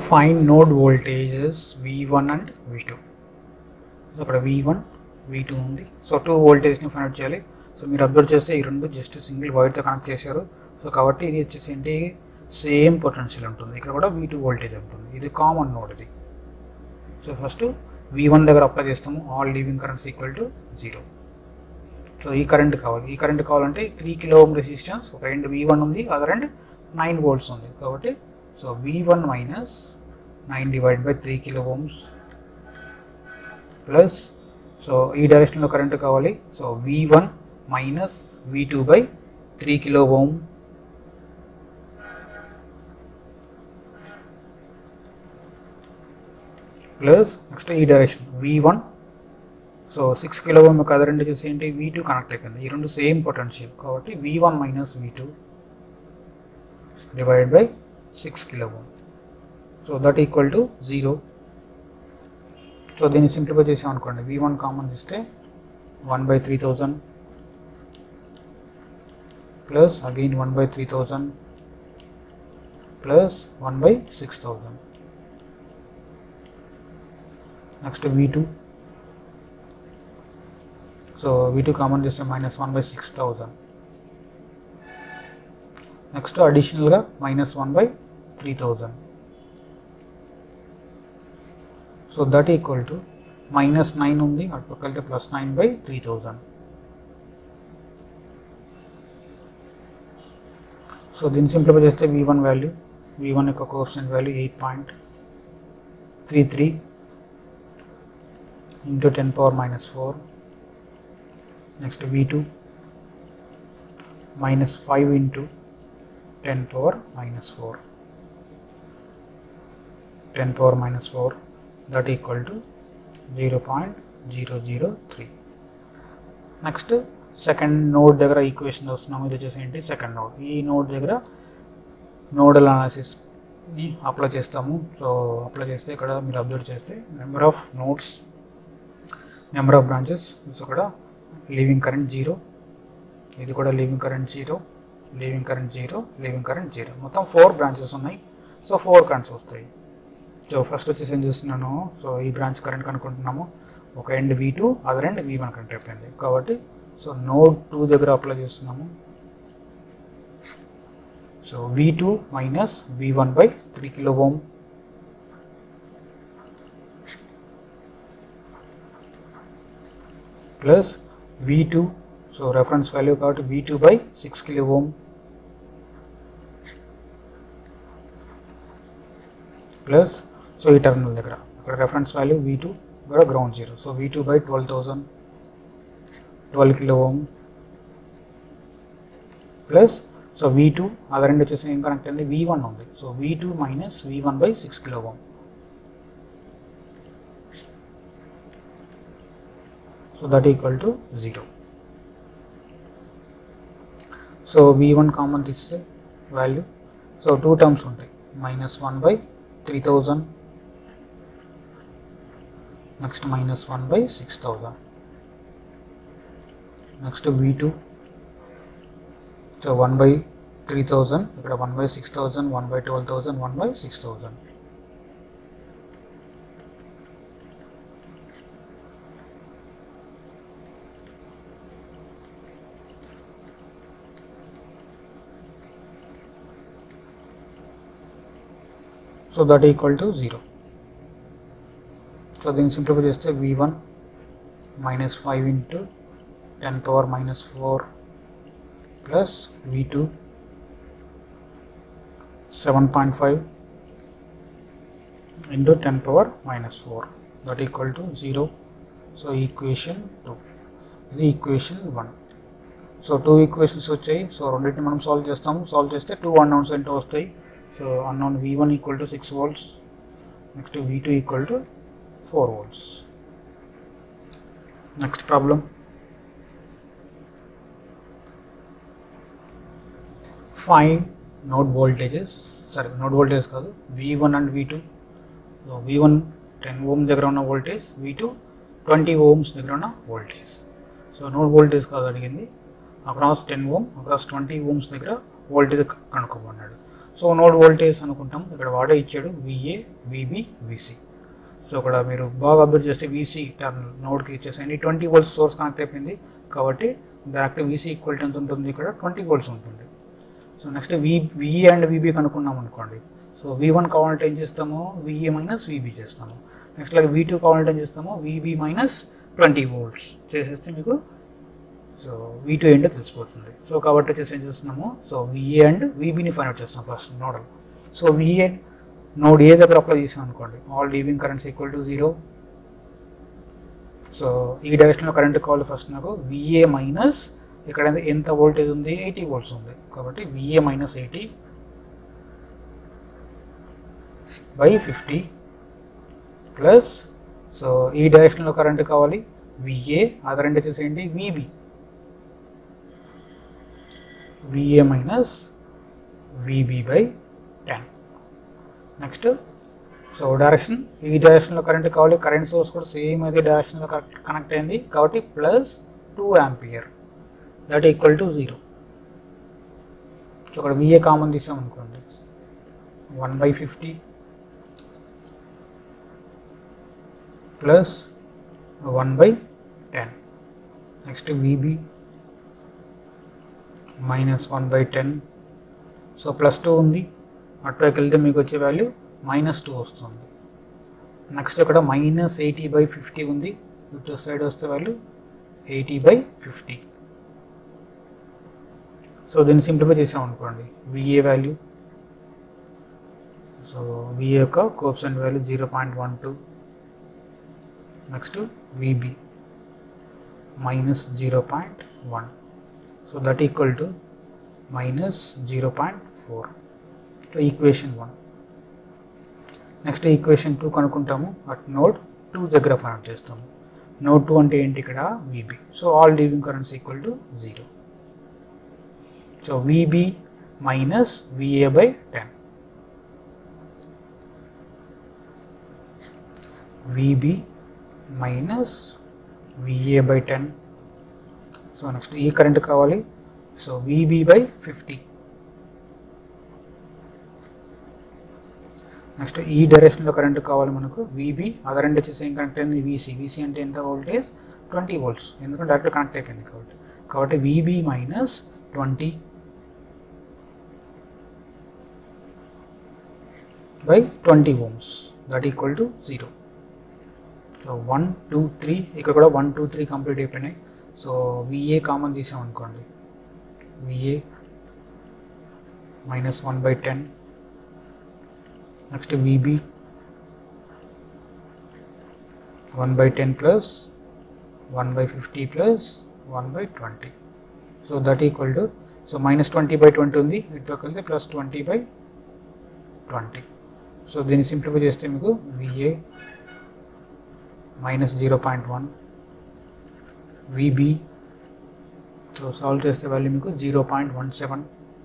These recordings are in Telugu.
find node voltages V1 and V2 so అక్కడ V1 V2 ఉంది సో టూ వోల్టేజ్ని ఫైండ్ అవుట్ చేయాలి సో మీరు అబ్జర్వ్ చేస్తే ఈ రెండు జస్ట్ సింగిల్ వైర్తో కనెక్ట్ చేశారు సో కాబట్టి ఇది వచ్చేసి ఏంటి సేమ్ పొటెన్షియల్ ఉంటుంది ఇక్కడ కూడా V2 వోల్టేజ్ ఉంటుంది ఇది కామన్ నోడ్ ఇది సో ఫస్ట్ V1 దగ్గర అప్లై చేస్తాము all leaving currents equal to zero so ఈ కరెంట్ కావాలి ఈ కరెంట్ కావాలంటే త్రీ కిలో ఓమ్ రెసిస్టెన్స్ ఒక ఎండ్ వి వన్ ఉంది అదర్ ఎండ్ నైన్ వోల్ట్స్ ఉంది కాబట్టి so V one minus nine divide by three kilo ohms plus so ఈ డైరెక్షన్లో కరెంట్ కావాలి so V one minus V two by three kilo ohm plus next ఈ direction V one so six kilo ohm యొక్క అదర్ రెండు వచ్చేసి ఏంటి వి టూ కనెక్ట్ అయిపోయింది ఈ రెండు సేమ్ పొటెన్షియల్ కాబట్టి V one minus V two divide by six kilo ohm so that equal to zero so దీన్ని సింప్లిఫై చేసాం అనుకోండి వి వన్ కామన్ తీస్తే one by three thousand plus again one by three thousand plus one by six thousand next V two so V two common చేస్తే minus one by six thousand next అడిషనల్గా minus one by three thousand so that equal to minus nine ఉంది అటు పక్క వెళ్తే plus nine by three thousand so దీన్ని సింప్లిఫై చేస్తే V one value V one యొక్క coefficient value eight point three three into ten power minus four next V two minus five into ten power minus four ten power minus four that equal to zero point zero zero three next second node దగ్గర ఈక్వేషన్ వస్తున్నాము ఇది వచ్చేసి ఏంటి సెకండ్ నోడ్ ఈ నోడ్ దగ్గర నోడల్ అనాలిసిస్ని అప్లై చేస్తాము సో అప్లై చేస్తే ఇక్కడ మీరు అబ్జర్వ్ చేస్తే number of nodes number of branches so ఇక్కడ లీవింగ్ కరెంట్ జీరో ఇది కూడా leaving current zero leaving current zero leaving current zero మొత్తం ఫోర్ బ్రాంచెస్ ఉన్నాయి సో ఫోర్ కరెంట్స్ వస్తాయి సో ఫస్ట్ వచ్చేసి ఏం చేస్తున్నాను సో ఈ బ్రాంచ్ కరెంట్ కనుక్కుంటున్నాము ఒక end V two other end V one current అయిపోయింది కాబట్టి సో నోడ్ టూ దగ్గర అప్లై చేస్తున్నాము so V two minus V one by three kilo ohm plus V two so reference value కాబట్టి V two by six kilo ohm plus so ఈ టర్మినల్ దగ్గర ఇక్కడ రెఫరెన్స్ వాల్యూ వి టూ కూడా ground zero so V two by twelve thousand twelve kilo ohm plus so V two other రెండు వచ్చేసి ఏం కనెక్ట్ అయింది వి వన్ ఉంది so V two minus V one by six kilo ohm so that equal to zero so V one common తీస్తే వాల్యూ సో టూ టర్మ్స్ ఉంటాయి minus one by three thousand next minus one by six thousand next V two so one by three thousand ఇక్కడ one by six thousand one by twelve thousand one by six thousand so that equal to zero so దీన్ని సింప్లిఫై చేస్తే V one minus five into ten power minus four plus V two seven point five into ten power minus four that equal to zero so equation two ఇది equation one so two equations వచ్చాయి సో రెండింటిని మనం సాల్వ్ చేస్తాము సాల్వ్ చేస్తే టూ అన్నౌన్స్ ఏంటో వస్తాయి so unknown V one equal to six volts next V two equal to four volts next problem five node voltages సరే నోడ్ వోల్టేజ్ కాదు V one and V two V one ten ohm దగ్గర ఉన్న voltage V two twenty ohms దగ్గర ఉన్న వోల్టేజ్ సో నోడ్ వోల్టేజ్ కాదు అడిగింది across ten ohm across twenty ohms దగ్గర వోల్టేజ్ కనుక్కోమన్నాడు సో నోడ్ వోల్టేజ్ అనుకుంటాం ఇక్కడ వాడే ఇచ్చాడు విఏ విబి విసి సో ఇక్కడ మీరు బాగా అబ్జర్వ్ చేస్తే వీసీ టర్మినల్ నోడ్కి ఇచ్చేసండి ట్వంటీ వోల్ట్స్ సోర్స్ కనెక్ట్ అయిపోయింది కాబట్టి డైరెక్ట్ వీసీ ఈక్వల్ ఎంత ఉంటుంది ఇక్కడ ట్వంటీ వోల్ట్స్ ఉంటుంది so next V VA and VB కనుక్కున్నాం అనుకోండి సో వి వన్ కావాలంటే ఏం చేస్తాము విఏ మైనస్ విబి చేస్తాము నెక్స్ట్ అలాగే వి టూ కావాలంటే ఏం చేస్తాము విబి మైనస్ ట్వంటీ వోల్ట్స్ చేసేస్తే మీకు సో వి టూ ఏంటో తెలిసిపోతుంది సో కాబట్టి వచ్చేసి ఏం చేస్తున్నాము సో విఏ అండ్ విబిని ఫైండ్ అవుట్ చేస్తాం first nodal so VA node A దగ్గర అప్లై చేసాం అనుకోండి all leaving currents equal to zero so ఈ డైరెక్షన్లో కరెంట్ కావాలి ఫస్ట్ నాకు విఏ మైనస్ ఇక్కడ ఎంత వోల్టేజ్ ఉంది ఎయిటీ వోల్ట్స్ ఉంది కాబట్టి VA minus eighty by fifty plus so ఈ డైరెక్షన్లో కరెంట్ కావాలి విఏ అది రెండు వచ్చేసి ఏంటి VB VA minus VB by ten next so direction ఈ డైరెక్షన్లో కరెంట్ కావాలి కరెంట్ సోర్స్ కూడా సేమ్ అదే డైరెక్షన్లో కనెక్ట్ అయింది కాబట్టి plus two ampere that equal to zero so ఇక్కడ విఏ కామన్ తీసాం అనుకోండి one by fifty plus one by ten next VB minus one by ten so plus two ఉంది అటువైపు వెళ్తే మీకు వచ్చే వాల్యూ మైనస్ టూ వస్తుంది నెక్స్ట్ ఇక్కడ మైనస్ ఎయిటీ బై ఫిఫ్టీ ఉంది ఇటు సైడ్ వస్తే value eighty by fifty so దీన్ని సింప్లిఫై చేసాం అనుకోండి విఏ వాల్యూ సో విఏ యొక్క కోప్సెంట్ value zero point one two next VB minus zero point one so that equal to minus zero point four so equation one next equation two కనుక్కుంటాము అట్ నోడ్ టూ దగ్గర ఫైండ్ చేస్తాము నోడ్ టూ అంటే ఏంటి ఇక్కడ VB so all leaving currents equal to zero so VB minus VA by ten VB minus VA by ten so next ఈ కరెంట్ కావాలి so VB by fifty next ఈ డైరెక్షన్లో కరెంట్ కావాలి మనకు విబి అదర్ రెండు వచ్చేసి ఏం కనెక్ట్ అయింది వీసీ వీసీ అంటే ఎంత వోల్టేజ్ ట్వంటీ వోల్ట్స్ ఎందుకంటే డైరెక్ట్ కనెక్ట్ అయిపోయింది కాబట్టి కాబట్టి VB minus twenty by twenty ohms that equal to zero so one two three ఇక్కడ కూడా వన్ టూ త్రీ కంప్లీట్ అయిపోయినాయి సో విఏ కామన్ తీసాం అనుకోండి VA minus one by ten next VB one by ten plus one by fifty plus one by twenty so that equal to so minus twenty by twenty ఉంది ఇటు కలిసి plus twenty by twenty so దీన్ని సింప్లిఫై చేస్తే మీకు VA minus zero point one VB so solve చేస్తే వాల్యూ మీకు zero point one seven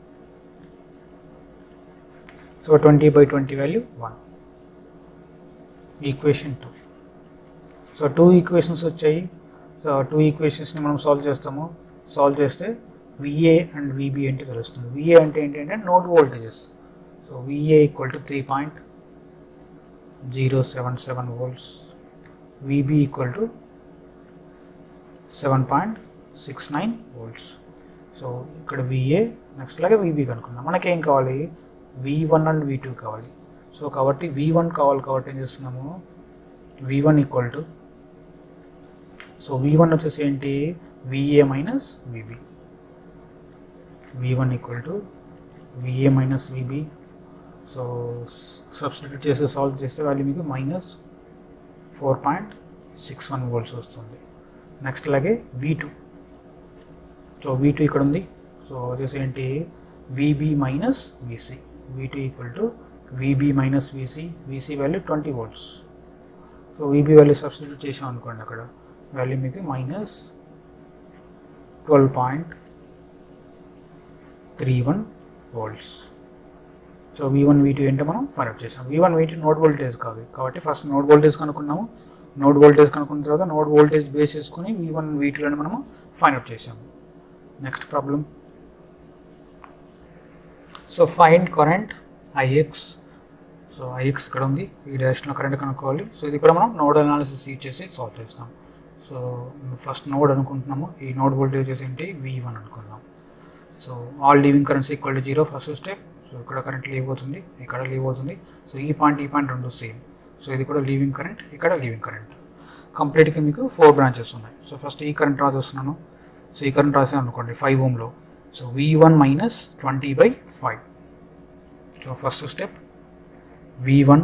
so twenty by twenty value one equation two so two equations వచ్చాయి సో టూ ఈక్వేషన్స్ని మనం సాల్వ్ చేస్తాము సాల్వ్ చేస్తే విఏ అండ్ విబి ఏంటి తెలుస్తుంది విఏ అంటే ఏంటంటే node voltages so VA equal to three point zero seven seven volts VB equal to seven point six nine volts so ఇక్కడ విఏ నెక్స్ట్ లాగే విబి కనుక్కున్నాం మనకేం కావాలి V one and V two కావాలి సో కాబట్టి వి వన్ కావాలి కాబట్టి ఏం చేస్తున్నాము V one equal to so V one వచ్చేసి ఏంటి VA minus VB V one equal to VA minus VB so substitute చేసి సాల్వ్ చేస్తే వాల్యూ మీకు minus four point six one volts వస్తుంది నెక్స్ట్ అలాగే V two so V two ఇక్కడ ఉంది సో వచ్చేసి ఏంటి VB minus VC V two equal to VB minus VC VC value twenty volts so VB value substitute చేసాం అనుకోండి అక్కడ వాల్యూ మీకు minus twelve point three one volts so V one V two ఏంటో మనం ఫైండ్ అవుట్ చేసాం V one V two node voltage కాదు కాబట్టి ఫస్ట్ నోడ్ వోల్టేజ్ కనుక్కున్నాము నోడ్ వోల్టేజ్ కనుక్కున్న తర్వాత నోడ్ వోల్టేజ్ బేస్ చేసుకుని వి వన్ వి టూలను మనము ఫైండ్ అవుట్ చేసాము next problem so find current IX so IX ఇక్కడ ఉంది ఈ డైరెక్షన్లో కరెంట్ కనుక్కోవాలి సో ఇది కూడా మనం నోడ్ అనాలిసిస్ యూజ్ చేసి సాల్వ్ చేస్తాం సో ఫస్ట్ నోడ్ అనుకుంటున్నాము ఈ నోడ్ వోల్టేజెస్ ఏంటి వి వన్ అనుకుందాం so all leaving currents equal to zero first step so ఇక్కడ కరెంట్ లీవ్ అవుతుంది ఇక్కడ లీవ్ అవుతుంది సో ఈ పాయింట్ ఈ పాయింట్ రెండు సేమ్ సో ఇది కూడా లీవింగ్ కరెంట్ ఇక్కడ లీవింగ్ కరెంట్ కంప్లీట్గా మీకు ఫోర్ బ్రాంచెస్ ఉన్నాయి సో ఫస్ట్ ఈ కరెంట్ రాసేస్తున్నాను సో ఈ కరెంట్ రాసాను అనుకోండి ఫైవ్ ఓమ్లో so V one minus twenty by five so first step V one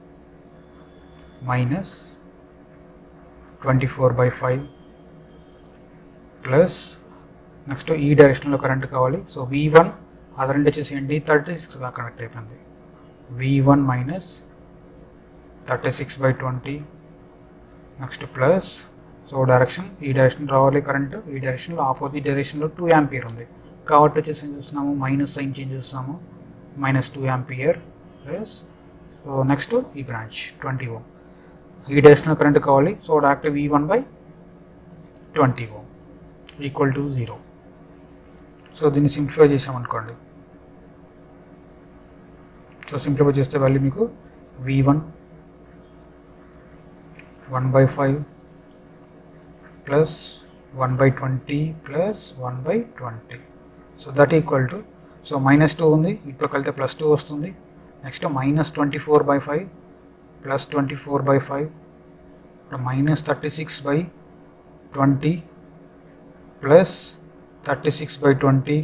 minus twenty four by five plus next ఈ డైరెక్షన్లో కరెంట్ కావాలి సో వి వన్ అది రెండు వచ్చేసి ఏంటి థర్టీ సిక్స్ కనెక్ట్ అయిపోయింది V one minus thirty six by twenty next plus so direction ఈ డైరెక్షన్ రావాలి కరెంట్ ఈ డైరెక్షన్లో ఆపోజిట్ డైరెక్షన్లో టూ యాంపియర్ ఉంది కాబట్టి వచ్చేసి ఏం చూస్తున్నాము మైనస్ సైన్ చేంజ్ చేస్తాము minus two ampere plus so next ఈ బ్రాంచ్ ట్వంటీ ఓమ్ ఈ డైరెక్షన్లో కరెంట్ కావాలి so direct V one by twenty ohm equal to zero so దీన్ని సింప్లిఫై చేసామనుకోండి సో సింప్లిఫై చేస్తే వాల్యూ మీకు V one one by five plus one by twenty plus one by twenty so that equal to so minus two ఉంది ఇప్పుడు కలితే ప్లస్ టూ వస్తుంది next minus twenty four by five plus twenty four by five minus thirty six by twenty plus thirty six by twenty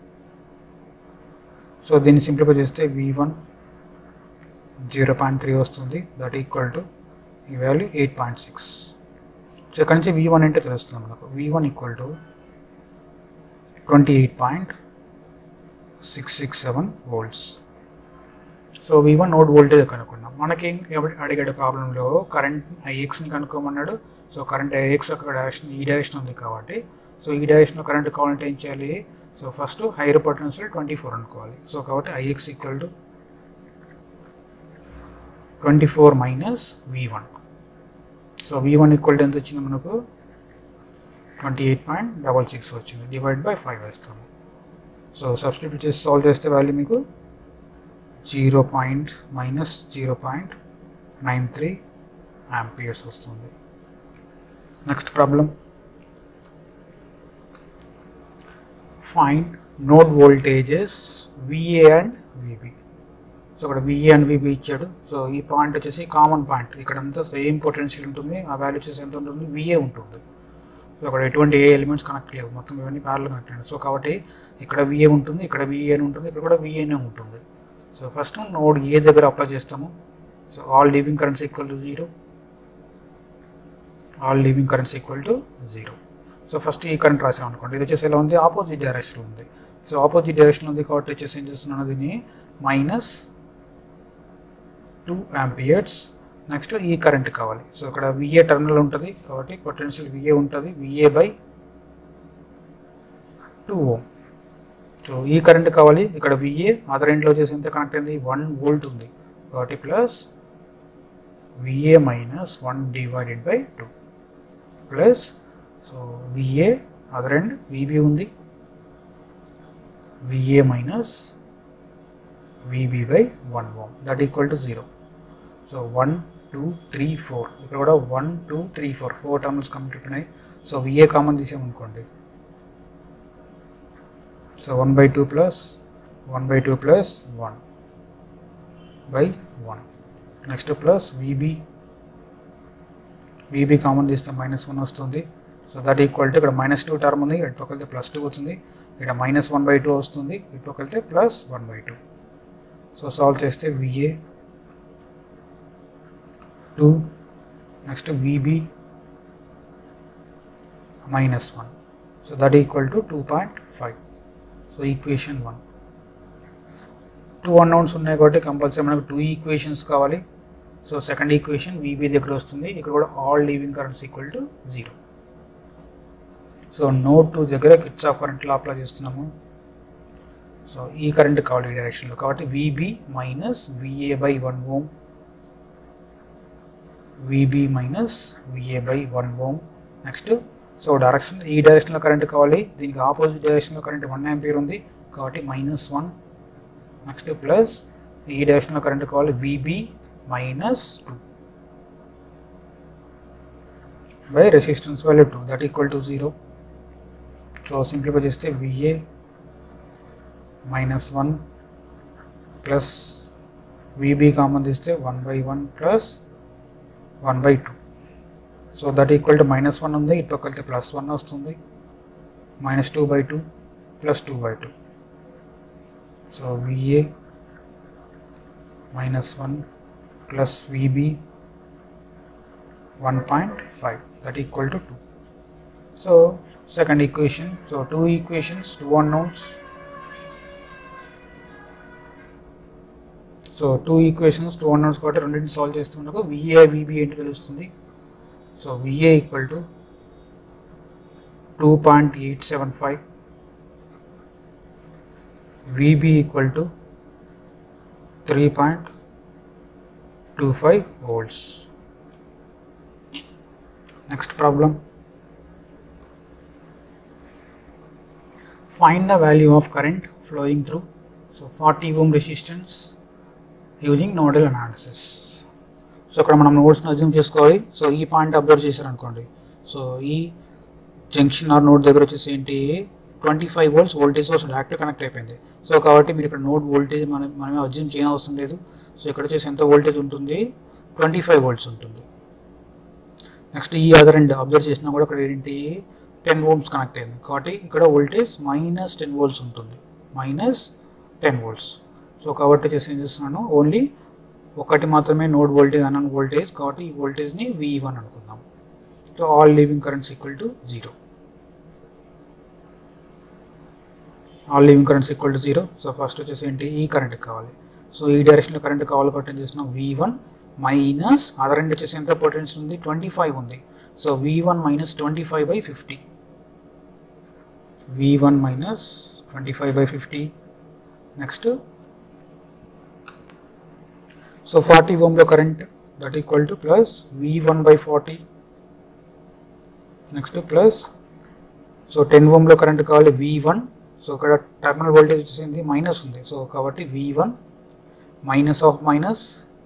so దీన్ని సింప్లిఫై చేస్తే V one zero point three వస్తుంది దట్ ఈక్వల్ టు ఈ value eight point six so ఇక్కడ నుంచి వి వన్ అంటే తెలుస్తుంది మనకు V one equal to twenty eight point six six seven volts so V one node voltage కనుక్కున్నాం మనకి అడిగే ప్రాబ్లంలో కరెంట్ ఐఎక్స్ని కనుక్కోమన్నాడు సో కరెంట్ ఐఎక్స్ ఒక డైరెక్షన్ ఈ డైరెక్షన్ ఉంది కాబట్టి సో ఈ డైరెక్షన్లో కరెంట్ కావాలంటే ఏం చేయాలి so first higher potential twenty four అనుకోవాలి సో కాబట్టి IX equal to twenty four minus V one so V one equal to ఎంత వచ్చింది మనకు twenty eight point double six వచ్చింది డివైడ్ బై ఫైవ్ వేస్తాము సో సబ్స్టిట్యూట్ చేసి సాల్వ్ చేస్తే వాల్యూ మీకు zero point minus zero point nine three amperes వస్తుంది next problem find node voltages VA and VB so ఇక్కడ విఏ అండ్ విబి ఇచ్చాడు సో ఈ పాయింట్ వచ్చేసి కామన్ పాయింట్ ఇక్కడంతా సేమ్ పొటెన్షియల్ ఉంటుంది ఆ వాల్యూ వచ్చేసి ఎంత ఉంటుంది విఏ ఉంటుంది సో అక్కడ ఎటువంటి ఏ ఎలిమెంట్స్ కనెక్ట్ లేవు మొత్తం ఇవన్నీ ప్యారల్ కనెక్ట్ అయ్యాయి సో కాబట్టి ఇక్కడ విఏ ఉంటుంది ఇక్కడ విఏ అని ఉంటుంది ఇక్కడ కూడా విఏనే ఉంటుంది సో ఫస్ట్ నోడ్ ఏ దగ్గర అప్లై చేస్తాము so all leaving currents equal to zero all leaving currents equal to zero so first ఈ కరెంట్ రాసాం అనుకోండి ఇది వచ్చేసి ఎలా ఉంది ఆపోజిట్ డైరెక్షన్ ఉంది సో ఆపోజిట్ డైరెక్షన్ ఉంది కాబట్టి వచ్చేసి ఏం చేస్తున్నాను దీన్ని మైనస్ టూ యాంపియర్స్ నెక్స్ట్ ఈ కరెంట్ కావాలి సో ఇక్కడ విఏ టర్మినల్ ఉంటుంది కాబట్టి పొటెన్షియల్ విఏ ఉంటుంది VA by two ohm so ఈ కరెంట్ కావాలి ఇక్కడ విఏ అదర్ ఎండ్లో వచ్చేసి ఎంత కనెక్ట్ అయింది వన్ వోల్ట్ ఉంది కాబట్టి plus VA minus one divided by two plus so VA other end VB ఉంది VA minus VB by one ohm that equal to zero so one two three four ఇక్కడ కూడా one two three four four terms complete ఉన్నాయి సో విఏ కామన్ తీసామనుకోండి so one by two plus one by two plus one by one next plus VB VB common తీస్తే మైనస్ వన్ వస్తుంది సో దట్ ఈక్వల్ టు ఇక్కడ మైనస్ టూ టర్మ్ ఉంది ఇటు పక్కన ప్లస్ టూ అవుతుంది ఇక్కడ మైనస్ వన్ బై టూ వస్తుంది ఇటు పక్కన plus one by two so solve చేస్తే VA two next VB minus one so that equal to two point five so equation one two unknowns ఉన్నాయి కాబట్టి కంపల్సరీ మనకు టూ ఈక్వేషన్స్ కావాలి సో సెకండ్ ఈక్వేషన్ విబి దగ్గర వస్తుంది ఇక్కడ కూడా all leaving currents equal to zero so node two దగ్గర కిట్స్ ఆఫ్ కరెంట్లో అప్లై చేస్తున్నాము సో ఈ కరెంట్ కావాలి ఈ డైరెక్షన్లో కాబట్టి VB minus VA by one ohm VB minus VA by one ohm next so direction ఈ డైరెక్షన్లో కరెంట్ కావాలి దీనికి ఆపోజిట్ డైరెక్షన్లో కరెంట్ వన్ యాంపియర్ ఉంది కాబట్టి మైనస్ వన్ నెక్స్ట్ ప్లస్ ఈ డైరెక్షన్లో కరెంట్ కావాలి VB minus two by resistance value two that equal to zero so simplify చేస్తే VA minus one plus VB common తీస్తే one by one plus one by two so that equal to minus one ఉంది ఇటు పక్క వెళ్తే ప్లస్ వన్ వస్తుంది minus two by two plus two by two so VA minus one plus VB one point five that equal to two so second equation so two equations two unknowns so two equations two unknowns కాబట్టి రెండింటిని సాల్వ్ చేస్తే మనకు విఏ విబి ఏంటి తెలుస్తుంది so VA equal to two point eight seven five VB equal to three point two five volts next problem find the value of current flowing through so 40 ohm resistance using nodal analysis so ఇక్కడ మనం నోట్స్ని అజ్యూమ్ చేసుకోవాలి సో ఈ పాయింట్ అబ్జర్వ్ చేశారు అనుకోండి సో ఈ జంక్షన్ ఆర్ నోడ్ దగ్గర వచ్చేసి ఏంటి twenty five volts voltage source direct connect అయిపోయింది సో కాబట్టి మీరు ఇక్కడ నోడ్ వోల్టేజ్ మనం మనమే అజ్యూమ్ చేయని అవసరం లేదు సో ఇక్కడ వచ్చేసి ఎంత వోల్టేజ్ ఉంటుంది ట్వంటీ ఫైవ్ వోల్ట్స్ ఉంటుంది నెక్స్ట్ ఈ అదర్ ఎండ్ అబ్జర్వ్ చేసినా కూడా ఇక్కడ ఏంటి టెన్ వోల్ట్స్ కనెక్ట్ అయింది కాబట్టి ఇక్కడ వోల్టేజ్ మైనస్ టెన్ వోల్ట్స్ ఉంటుంది మైనస్ టెన్ వోల్ట్స్ సో కాబట్టి వచ్చేసి ఏం చేస్తున్నాను ఓన్లీ ఒకటి మాత్రమే నోడ్ వోల్టేజ్ అన్న వోల్టేజ్ కాబట్టి ఈ వోల్టేజ్ని వి వన్ అనుకుందాం so all leaving currents equal to zero all leaving currents equal to zero so first వచ్చేసి ఏంటి ఈ కరెంట్ కావాలి సో ఈ డైరెక్షన్లో కరెంట్ కావాలి కాబట్టి ఏం చేస్తున్నాం V one minus other end వచ్చేసి ఎంత పొటెన్షియల్ ఉంది ట్వంటీ ఫైవ్ ఉంది so V one minus twenty five by fifty V one minus twenty five by fifty next so forty ఓమ్లో current that equal to plus V one by forty next plus so ten ఓమ్లో కరెంట్ కావాలి వి వన్ సో ఇక్కడ టర్మినల్ వోల్టేజ్ వచ్చేసింది మైనస్ ఉంది సో కాబట్టి V one minus of minus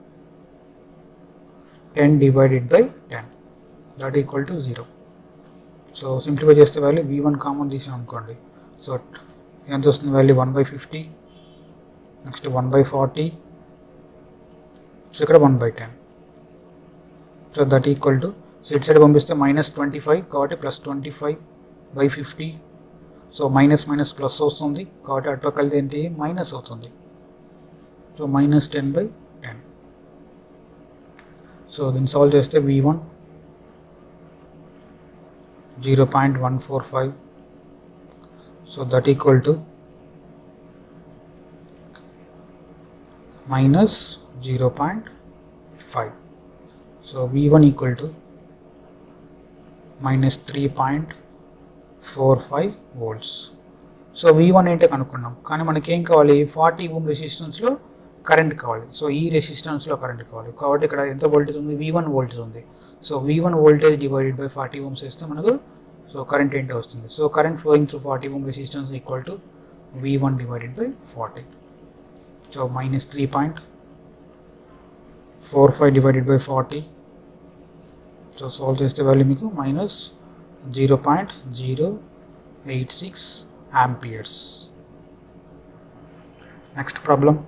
ten divided by ten that equal to zero so simplify చేస్తే వాల్యూ వి వన్ కామన్ తీసాం అనుకోండి సో ఎంత వస్తుంది value one by fifty next one by forty so ఇక్కడ one by ten so that equal to so ఇటు సైడ్ పంపిస్తే మైనస్ ట్వంటీ ఫైవ్ కాబట్టి plus twenty five by fifty so minus minus plus వస్తుంది కాబట్టి అటు పక్క వెళ్తే ఏంటి మైనస్ అవుతుంది so minus ten by ten so దీన్ని సాల్వ్ చేస్తే V one zero point one four five so that equal to minus zero point five so V one equal to minus three point four five volts so V one ఏంటో కనుక్కున్నాం కానీ మనకి ఏం కావాలి ఫార్టీ ఓమ్ రెసిస్టెన్స్లో కరెంట్ కావాలి సో ఈ రెసిస్టెన్స్లో కరెంట్ కావాలి కాబట్టి ఇక్కడ ఎంత వోల్టేజ్ ఉంది వి వన్ వోల్టేజ్ ఉంది so V one voltage divided by forty ohms వేస్తే మనకు సో కరెంట్ ఏంటో వస్తుంది so current flowing through forty ohm resistance equal to V one divided by forty so minus three point four five divided by forty so solve చేస్తే వాల్యూ మీకు minus zero point zero eight six amperes next problem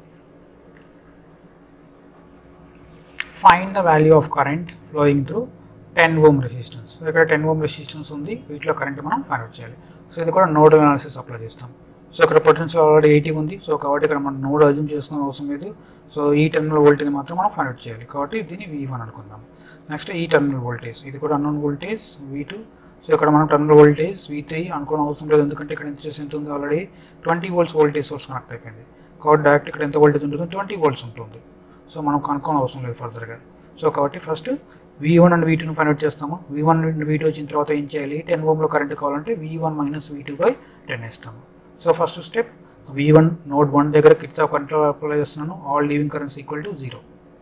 find the value of current flowing through ten ohm resistance ఇక్కడ టెన్ ఓమ్ రెసిస్టెన్స్ ఉంది వీటిలో కరెంట్ మనం ఫైండ్ అవుట్ చేయాలి సో ఇది కూడా నోడ్ అనాలిసిస్ అప్లై చేస్తాం సో ఇక్కడ పొటెన్షియల్ ఆల్రెడీ ఎయిటీ ఉంది సో కాబట్టి ఇక్కడ మనం నోడ్ అజ్యూమ్ చేసుకునే అవసరం లేదు సో ఈ టెర్మినల్ వోల్టేజ్ మాత్రం మనం ఫైండ్ అవుట్ చేయాలి కాబట్టి దీన్ని వి వన్ అనుకుందాం నెక్స్ట్ ఈ టెర్మినల్ వోల్టేజ్ ఇది కూడా unknown voltage V two so ఇక్కడ మనం టర్మినల్ వోల్టేజ్ వి త్రీ అనుకోవడం అవసరం లేదు ఎందుకంటే ఇక్కడ ఎంత చేసి ఎంత ఉంది already twenty volts voltage source connect అయిపోయింది కాబట్టి డైరెక్ట్ ఇక్కడ ఎంత వోల్టేజ్ ఉంటుంది ట్వంటీ వోల్ట్స్ ఉంటుంది సో మనం కనుక్కోవడం అవసరం లేదు ఫర్దర్గా సో కాబట్టి first V one and V టూని ఫైండ్ అవుట్ చేస్తాము V one and V two వచ్చిన తర్వాత ఏం చేయాలి టెన్ ఓమ్లో కరెంట్ కావాలంటే V one minus V two by ten వేస్తాము so first step V one node one దగ్గర కిట్స్ ఆఫ్ కరెంట్ అప్లై చేస్తున్నాను all leaving currents equal to zero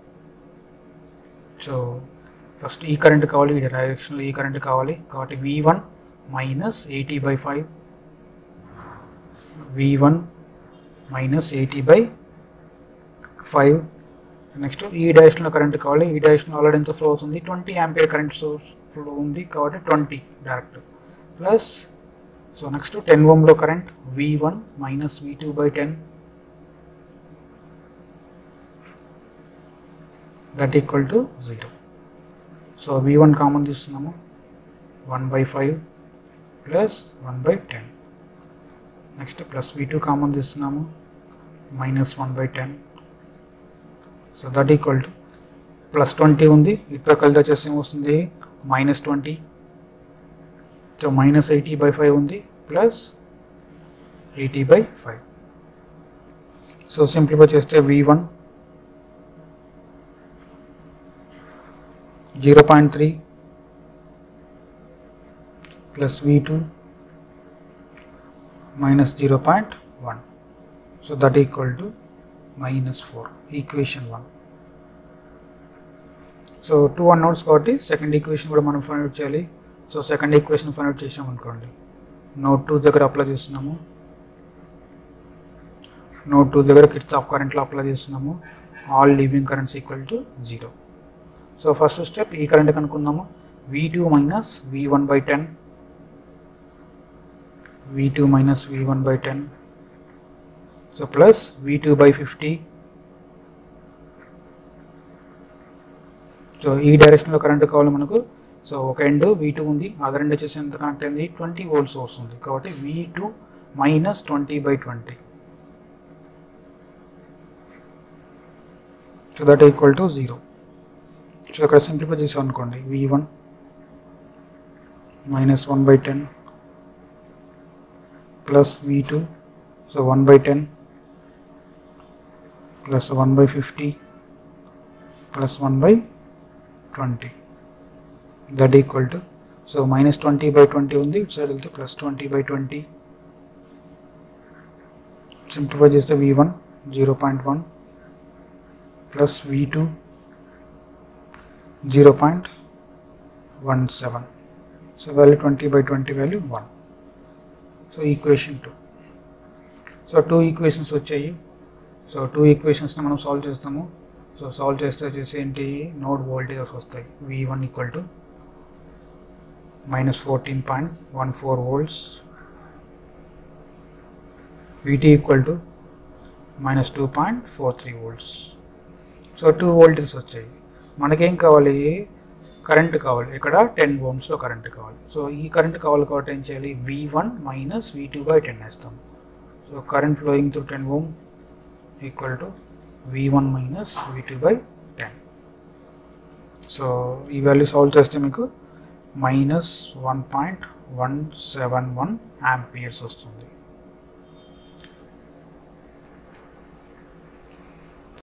so first ఈ కరెంట్ కావాలి ఈ డైరెక్షన్లో ఈ కరెంట్ కావాలి కాబట్టి V one minus eighty by five we one minus eighty by five next ఈ డైరెక్షన్లో కరెంట్ కావాలి ఈ డైరెక్షన్లో ఆల్రెడీ ఎంత ఫ్లో అవుతుంది twenty ampere current source flow ఉంది కాబట్టి twenty direct plus so next ten ఓమ్లో current V one minus V two by ten that equal to zero so V one common తీస్తున్నాము one by five plus one by ten next plus V two common తీస్తున్నాము minus one by ten so that equal to plus twenty ఉంది ఇటు కలిసి వచ్చేసి ఏమొస్తుంది minus twenty so minus eighty by five ఉంది plus eighty by five so simplify చేస్తే V one zero point three plus V two minus zero point one so that equal to minus four equation one so two one nodes కాబట్టి సెకండ్ ఈక్వేషన్ కూడా మనం ఫైండ్ అవుట్ చేయాలి so second equation find out చేసాం అనుకోండి నోట్ టూ దగ్గర అప్లై చేస్తున్నాము నోట్ టూ దగ్గర కిట్స్ ఆఫ్ కరెంట్లో అప్లై చేస్తున్నాము all leaving currents equal to zero so first step ఈ కరెంట్ కనుక్కున్నాము V two minus V one by ten V two minus V one by ten so plus V two by fifty so ఈ డైరెక్షన్లో కరెంట్ కావాలి మనకు సో ఒక ఎండ్ వి టూ ఉంది అదర్ ఎండ్ వచ్చేసి ఎంత కనెక్ట్ అయింది ట్వంటీ వోల్ట్ సోర్స్ ఉంది కాబట్టి V two minus twenty by twenty so that equal to zero so ఇక్కడ సింప్లిఫై చేసాం అనుకోండి V one minus one by ten plus V two so one by ten plus one by fifty plus one by twenty that equal to so minus twenty by twenty ఉంది ఇటు సైడ్ వెళ్తే plus twenty by twenty simplify చేస్తే V one zero point one plus V two zero point one seven so value twenty by twenty value one so equation two so two equations వచ్చాయి సో టూ ఈక్వేషన్స్ని మనం సాల్వ్ చేస్తాము సో సాల్వ్ చేస్తే వచ్చేసి ఏంటి నోడ్ వోల్టేజెస్ వస్తాయి V one equal to minus fourteen point one four volts V two equal to minus two point four three volts so two voltages వచ్చాయి మనకేం కావాలి కరెంట్ కావాలి ఇక్కడ టెన్ ఓమ్స్లో కరెంట్ కావాలి సో ఈ కరెంట్ కావాలి కాబట్టి ఏం చేయాలి V one minus V two by ten వేస్తాం so current flowing through ten ohm equal to V one minus V two by ten so ఈ వాల్యూ సాల్వ్ చేస్తే మీకు minus one point one seven one amperes వస్తుంది